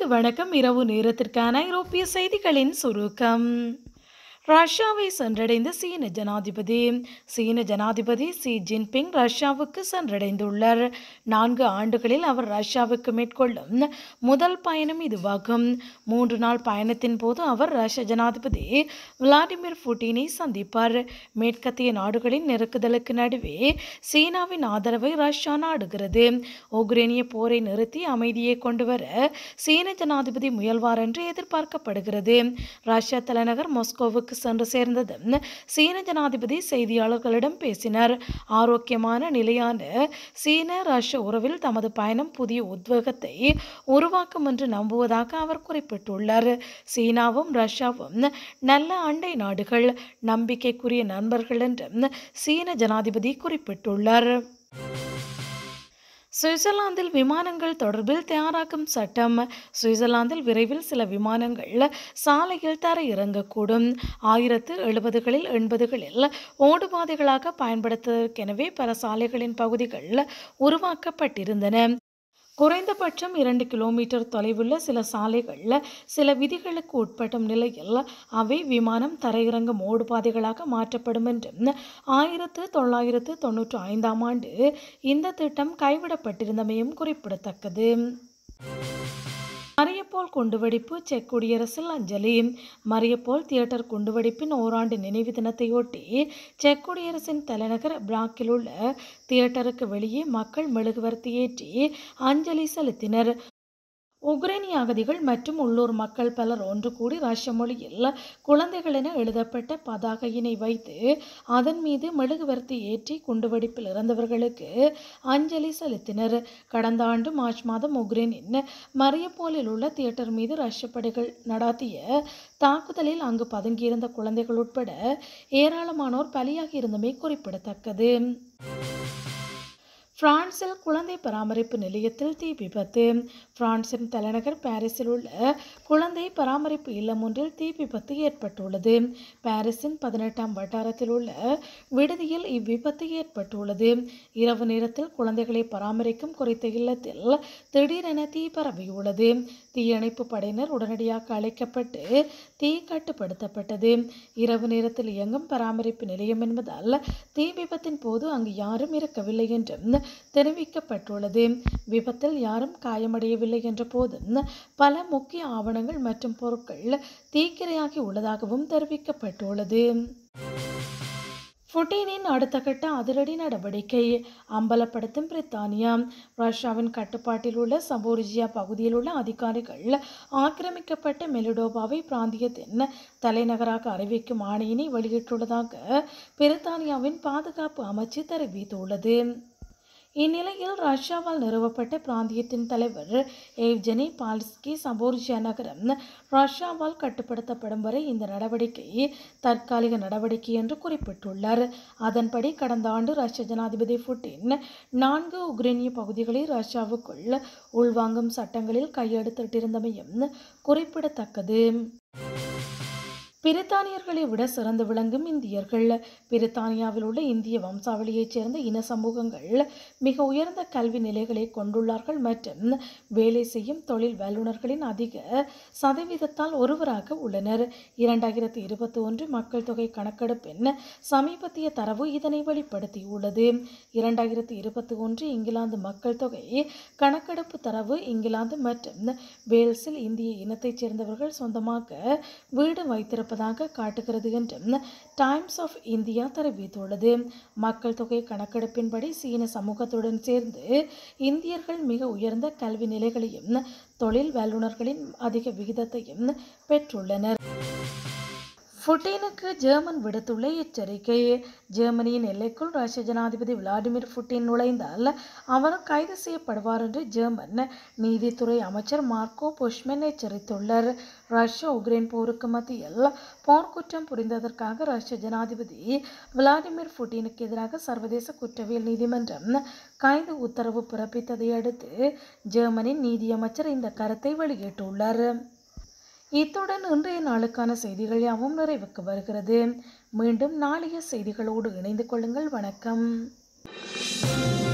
வணக்கம் இரவு நேரத்திற்கான ஐரோப்பிய செய்திகளின் சுருக்கம் ரஷ்யாவை சென்றடைந்த சீன ஜனாதிபதி சீன ஜனாதிபதி சி ஜின்பிங் ரஷ்யாவுக்கு சென்றடைந்துள்ளார் நான்கு ஆண்டுகளில் அவர் ரஷ்யாவுக்கு மேற்கொள்ளும் முதல் பயணம் இதுவாகும் மூன்று நாள் பயணத்தின் போது அவர் ரஷ்ய ஜனாதிபதி விளாடிமிர் புட்டினை சந்திப்பார் மேற்கத்திய நாடுகளின் நெருக்குதலுக்கு நடுவே சீனாவின் ஆதரவை ரஷ்யா நாடுகிறது உக்ரைனிய போரை நிறுத்தி அமைதியை கொண்டுவர சீன ஜனாதிபதி முயல்வார் என்று எதிர்பார்க்கப்படுகிறது ரஷ்யா தலைநகர் மாஸ்கோவுக்கு சென்று சேர்ந்ததும் சீன ஜனாதிபதி செய்தியாளர்களிடம் பேசினார் ஆரோக்கியமான நிலையான சீன ரஷ்ய உறவில் தமது பயணம் புதிய உத்வேகத்தை உருவாக்கும் என்று நம்புவதாக அவர் குறிப்பிட்டுள்ளார் சீனாவும் ரஷ்யாவும் நல்ல அண்டை நாடுகள் நம்பிக்கைக்குரிய நண்பர்கள் என்றும் சீன ஜனாதிபதி குறிப்பிட்டுள்ளார் சுவிட்சர்லாந்தில் விமானங்கள் தொடர்பில் தயாராக்கும் சட்டம் சுவிட்சர்லாந்தில் விரைவில் சில விமானங்கள் சாலையில் தர இறங்கக்கூடும் ஆயிரத்து எழுபதுகளில் எண்பதுகளில் ஓடுபாதைகளாக பயன்படுத்துவதற்கெனவே பல சாலைகளின் பகுதிகள் உருவாக்கப்பட்டிருந்தன குறைந்தபட்சம் இரண்டு கிலோமீட்டர் தொலைவுள்ள சில சாலைகள் சில விதிகளுக்கு உட்படும் நிலையில் அவை விமானம் தரையிறங்கும் ஓடுபாதைகளாக மாற்றப்படும் என்றும் ஆயிரத்து தொள்ளாயிரத்து தொன்னூற்றி ஐந்தாம் ஆண்டு இந்த திட்டம் கைவிடப்பட்டிருந்தமையும் குறிப்பிடத்தக்கது மரியப்போல் குண்டுவெடிப்பு செக் குடியரசில் அஞ்சலி மரியப்போல் தியேட்டர் குண்டுவெடிப்பின் ஓராண்டு நினைவு தினத்தையொட்டி செக் குடியரசின் தலைநகர் பிராக்கில் உள்ள தியேட்டருக்கு வெளியே மக்கள் மெழுகுவர்த்தி ஏற்றி அஞ்சலி செலுத்தினர் உக்ரைனிய அகதிகள் மற்றும் உள்ளூர் மக்கள் பலர் ஒன்று கூடி ரஷ்ய மொழியில் குழந்தைகள் என எழுதப்பட்ட பதாகையினை வைத்து அதன் மீது மெழுகுவர்த்தி ஏற்றி குண்டுவெடிப்பில் இறந்தவர்களுக்கு அஞ்சலி செலுத்தினர் கடந்த ஆண்டு மார்ச் மாதம் உக்ரைனின் மரியப்போலில் உள்ள தியேட்டர் மீது ரஷ்ய படைகள் நடாத்திய தாக்குதலில் அங்கு பதுங்கியிருந்த குழந்தைகள் உட்பட ஏராளமானோர் பலியாகி இருந்தமை குறிப்பிடத்தக்கது பிரான்சில் குழந்தை பராமரிப்பு நிலையத்தில் தீ விபத்து பிரான்சின் தலைநகர் பாரிஸில் உள்ள குழந்தை பராமரிப்பு இல்லம் ஒன்றில் தீ விபத்து ஏற்பட்டுள்ளது பாரிஸின் பதினெட்டாம் வட்டாரத்தில் உள்ள விடுதியில் இவ்விபத்து ஏற்பட்டுள்ளது இரவு நேரத்தில் குழந்தைகளை பராமரிக்கும் குறித்த இல்லத்தில் திடீரென தீ பரவியுள்ளது தீயணைப்பு படையினர் உடனடியாக அழைக்கப்பட்டு தீ கட்டுப்படுத்தப்பட்டது இரவு நேரத்தில் இயங்கும் பராமரிப்பு நிலையம் என்பதால் தீ விபத்தின் போது அங்கு யாரும் இருக்கவில்லை என்றும் தெரிவிக்கப்பட்டுள்ளது விபத்தில் யாரும் காயமடையவில்லை என்ற போதும் பல முக்கிய ஆவணங்கள் மற்றும் பொருட்கள் தீக்கிரையாகி உள்ளதாகவும் தெரிவிக்கப்பட்டுள்ளது புட்டினின் அடுத்த கட்ட அதிரடி நடவடிக்கை அம்பலப்படுத்தும் பிரித்தானியா ரஷ்யாவின் கட்டுப்பாட்டில் உள்ள சபோரிஜியா பகுதியில் உள்ள அதிகாரிகள் ஆக்கிரமிக்கப்பட்ட மெலிடோபாவை பிராந்தியத்தின் தலைநகராக அறிவிக்கும் ஆணையினை வெளியிட்டுள்ளதாக பிரித்தானியாவின் பாதுகாப்பு அமைச்சு தெரிவித்துள்ளது இந்நிலையில் ரஷ்யாவால் நிறுவப்பட்ட பிராந்தியத்தின் தலைவர் ஏவ்ஜெனி பால்ஸ்கி சபோர்ஜியா நகரம் ரஷ்யாவால் கட்டுப்படுத்தப்படும் வரை இந்த நடவடிக்கை தற்காலிக நடவடிக்கை என்று குறிப்பிட்டுள்ளார் அதன்படி கடந்த ஆண்டு ரஷ்ய ஜனாதிபதி புட்டின் நான்கு உக்ரைனிய பகுதிகளை ரஷ்யாவுக்குள் உள்வாங்கும் சட்டங்களில் கையெழுத்திட்டிருந்தமையும் குறிப்பிடத்தக்கது பிரித்தானியர்களை விட சிறந்து விளங்கும் இந்தியர்கள் பிரித்தானியாவில் உள்ள இந்திய வம்சாவளியைச் சேர்ந்த இன சமூகங்கள் மிக உயர்ந்த கல்வி நிலைகளை கொண்டுள்ளார்கள் மற்றும் வேலை செய்யும் தொழில் வல்லுநர்களின் அதிக சதவீதத்தால் ஒருவராக உள்ளனர் இரண்டாயிரத்தி இருபத்தி ஒன்று மக்கள் தொகை கணக்கெடுப்பின் சமீபத்திய தரவு இதனை வெளிப்படுத்தியுள்ளது இரண்டாயிரத்தி இருபத்தி ஒன்று இங்கிலாந்து மக்கள் தொகை கணக்கெடுப்பு தரவு இங்கிலாந்து மற்றும் வேல்ஸில் இந்திய இனத்தைச் சேர்ந்தவர்கள் சொந்தமாக வீடு வைத்திருப்ப இருப்பதாக காட்டுகிறது என்றும் டைம்ஸ் ஆஃப் இந்தியா தெரிவித்துள்ளது மக்கள் தொகை கணக்கெடுப்பின்படி சீன சமூகத்துடன் சேர்ந்து இந்தியர்கள் மிக உயர்ந்த கல்வி நிலைகளையும் தொழில் வல்லுநர்களின் அதிக விகிதத்தையும் பெற்றுள்ளனர் புட்டினுக்கு ஜெர்மன் விடுத்துள்ள எச்சரிக்கை ஜெர்மனியின் எல்லைக்குள் ரஷ்ய ஜனாதிபதி விளாடிமிர் புட்டின் நுழைந்தால் அவர் கைது செய்யப்படுவார் என்று ஜெர்மன் நீதித்துறை அமைச்சர் மார்க்கோ புஷ்மென் எச்சரித்துள்ளார் ரஷ்யா உக்ரைன் போருக்கு மத்தியில் போர்க்குற்றம் புரிந்ததற்காக ரஷ்ய ஜனாதிபதி விளாடிமிர் புட்டினுக்கு எதிராக சர்வதேச குற்றவியல் நீதிமன்றம் கைது உத்தரவு பிறப்பித்ததை அடுத்து ஜெர்மனின் நீதியமைச்சர் இந்த கருத்தை வெளியிட்டுள்ளார் இத்துடன் இன்றைய நாளுக்கான செய்திகள் யாவும் நிறைவுக்கு வருகிறது மீண்டும் நாளைய செய்திகளோடு இணைந்து கொள்ளுங்கள் வணக்கம்